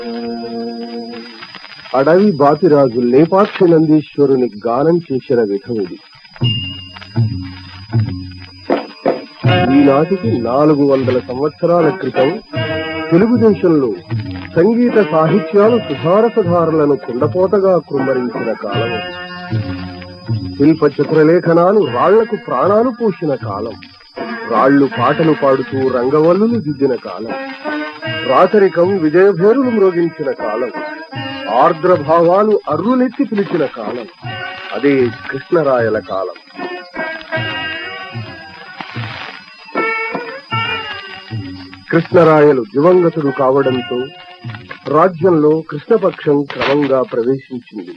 అడవి బాపిరాజు లేపాక్షి నందీశ్వరుని గానం చేసిన విధం ఇది ఈనాటికి నాలుగు వందల సంవత్సరాల క్రితం తెలుగుదేశంలో సంగీత సాహిత్యాలు సుధారసధారులను కుండపోతగా కృమ్మరించిన కాలం అది. శిల్ప చిత్రలేఖనాలు రాళ్లకు ప్రాణాలు పోసిన కాలం రాళ్లు పాటలు పాడుతూ రంగవల్లులు దిద్దిన కాలం రాచరికం విజయభేరులు మ్రోగించిన కాలం ఆర్ద్ర భావాలు అర్రులెత్తి పిలిచిన కాలం అదే కృష్ణరాయల కాలం కృష్ణరాయలు దివంగతుడు కావడంతో రాజ్యంలో కృష్ణపక్షం క్రమంగా ప్రవేశించింది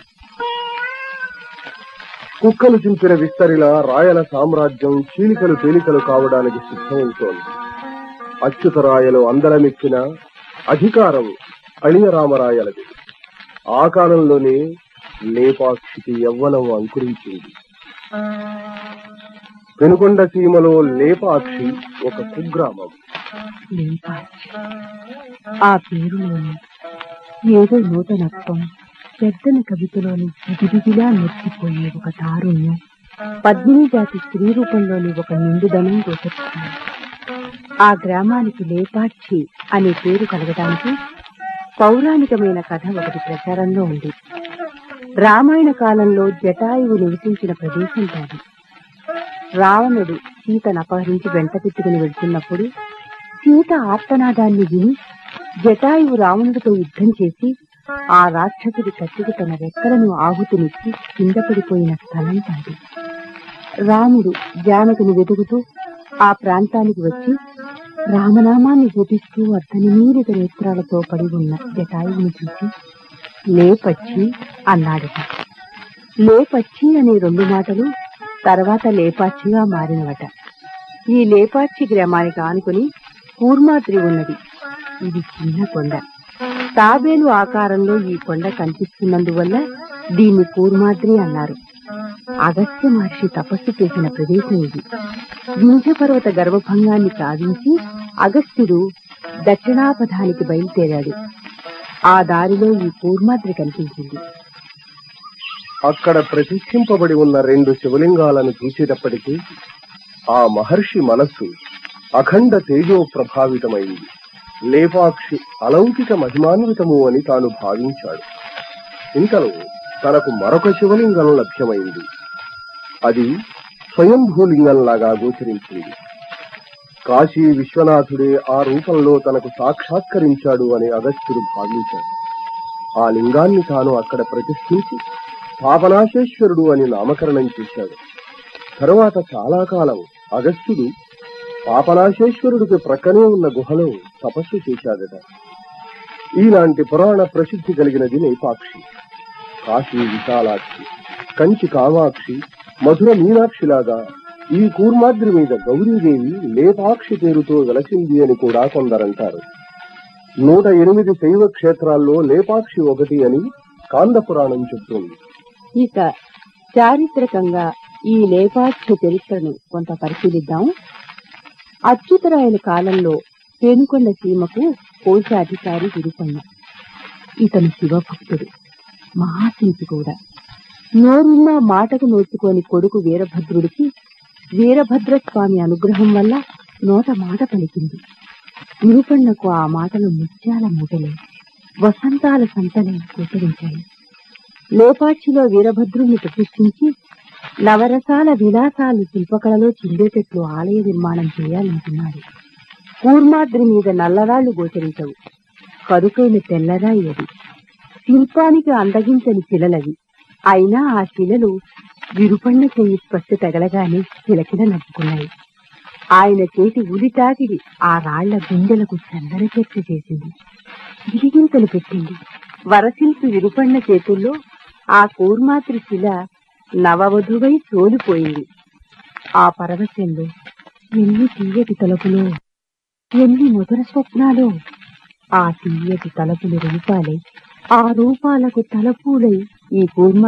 కుక్కలు చింపిన విస్తరిలా రాయల సామ్రాజ్యం చీలికలు తేలికలు కావడానికి సిద్ధమవుతోంది అచ్యుతరాయలు అందలమెక్కిన అధికారం అళియరామరాయలది ఆ కాలంలోనే లేపాక్షికి యవ్వనం అంకురించింది పెనుకొండ సీమలో లేపాక్షి ఒక కుగ్రామం లేపాక్షి ఆ పేరులోని ఏదో నూతనత్వం పెద్దన కవితలోని దిగిదిగిలా మెచ్చిపోయే ఒక తారుణ్యం పద్మిని జాతి స్త్రీ రూపంలోని ఒక నిండుదనం గోచరిస్తుంది ఆ గ్రామానికి లేపాక్షి అనే పేరు కలగడానికి పౌరాణికమైన కథ ఒకటి ప్రచారంలో ఉంది రామాయణ కాలంలో జటాయువు నివసించిన ప్రదేశం కాదు రావణుడు సీతను అపహరించి వెంట పెట్టుకుని వెళ్తున్నప్పుడు సీత ఆర్తనాదాన్ని విని జటాయువు రావణుడితో యుద్ధం చేసి ఆ రాక్షసుడి కత్తికి తన రెక్కలను ఆహుతినిచ్చి కింద పడిపోయిన స్థలం కాదు రాముడు జానకుని వెతుకుతూ ఆ ప్రాంతానికి వచ్చి రామనామాన్ని జపిస్తూ అర్ధనిమీరిత నేత్రాలతో పడి ఉన్న జటాయువుని చూసి లేపచ్చి అన్నాడట లేపచ్చి అనే రెండు మాటలు తర్వాత లేపాచ్చిగా మారినవట ఈ లేపాచి గ్రామానికి ఆనుకుని కూర్మాద్రి ఉన్నది ఇది చిన్న కొండ తాబేలు ఆకారంలో ఈ కొండ కనిపిస్తున్నందువల్ల దీన్ని కూర్మాద్రి అన్నారు అగస్త్య మహర్షి తపస్సు చేసిన ప్రదేశం ఇది వింధ్య పర్వత గర్వభంగాన్ని సాధించి అగస్త్యుడు దక్షిణాపథానికి బయలుదేరాడు ఆ దారిలో ఈ కూర్మాద్రి కనిపించింది అక్కడ ప్రతిష్ఠింపబడి ఉన్న రెండు శివలింగాలను చూసేటప్పటికీ ఆ మహర్షి మనస్సు అఖండ తేజో ప్రభావితమైంది లేపాక్షి అలౌకిక మహిమాన్వితము అని తాను భావించాడు ఇంతలో తనకు మరొక శివలింగం లభ్యమైంది అది స్వయంభూలింగంలాగా గోచరించింది కాశీ విశ్వనాథుడే ఆ రూపంలో తనకు సాక్షాత్కరించాడు అని అగస్త్యుడు భావించాడు ఆ లింగాన్ని తాను అక్కడ ప్రతిష్ఠించి పాపనాశేశ్వరుడు అని నామకరణం చేశాడు తరువాత చాలా కాలం అగస్త్యుడు పాపనాశేశ్వరుడికి ప్రక్కనే ఉన్న గుహలో తపస్సు చేశాడట ఈలాంటి పురాణ ప్రసిద్ధి కలిగినది లేపాక్షి కాశీ విశాలాక్షి కంచి కామాక్షి మధుర మీనాక్షిలాగా ఈ కూర్మాద్రి మీద గౌరీదేవి లేపాక్షి పేరుతో వెలసింది అని కూడా కొందరంటారు నూట ఎనిమిది శైవ క్షేత్రాల్లో లేపాక్షి ఒకటి అని కాంద పురాణం చెప్తుంది ఇక చారిత్రకంగా ఈ లేపాక్ష చరిత్రను కొంత పరిశీలిద్దాం అచ్యుతరాయల కాలంలో పేనుకొండ సీమకు కోశాధికారి విరుపన్న ఇతను శివభక్తుడు మహాశిల్పి కూడా నోరున్న మాటకు నోచుకోని కొడుకు వీరభద్రుడికి వీరభద్రస్వామి అనుగ్రహం వల్ల నోట మాట పలికింది విరుపన్నకు ఆ మాటలు ముత్యాల మూటలే వసంతాల సంతలే గోచరించాయి లేపాక్షిలో వీరభద్రుణ్ణి ప్రతిష్ఠించి నవరసాల విలాసాలు శిల్పకళలో చిందేటట్లు ఆలయ నిర్మాణం చేయాలనుకున్నారు కూర్మాద్రి మీద నల్లరాళ్లు గోచరించవు కరుకైన తెల్లరాయి అది శిల్పానికి అందగించని శిలలవి అయినా ఆ శిలలు విరుపన్న చెయ్యి స్పర్శ తగలగానే కిలకిల నవ్వుకున్నాయి ఆయన చేతి ఉలిటాకిడి ఆ రాళ్ల గుండెలకు చందన చర్చ చేసింది గిరిగింతలు పెట్టింది వరశిల్పి విరుపన్న చేతుల్లో ఆ కూర్మాత్రి శిల నవవధువై తోలిపోయింది ఆ పరవశంలో ఎన్ని తీయటి తలుపులో ఎన్ని మధుర స్వప్నాలో ఆ తీయటి తలుపులు రూపాలై ఆ రూపాలకు తలపూలై ఈ కూర్మ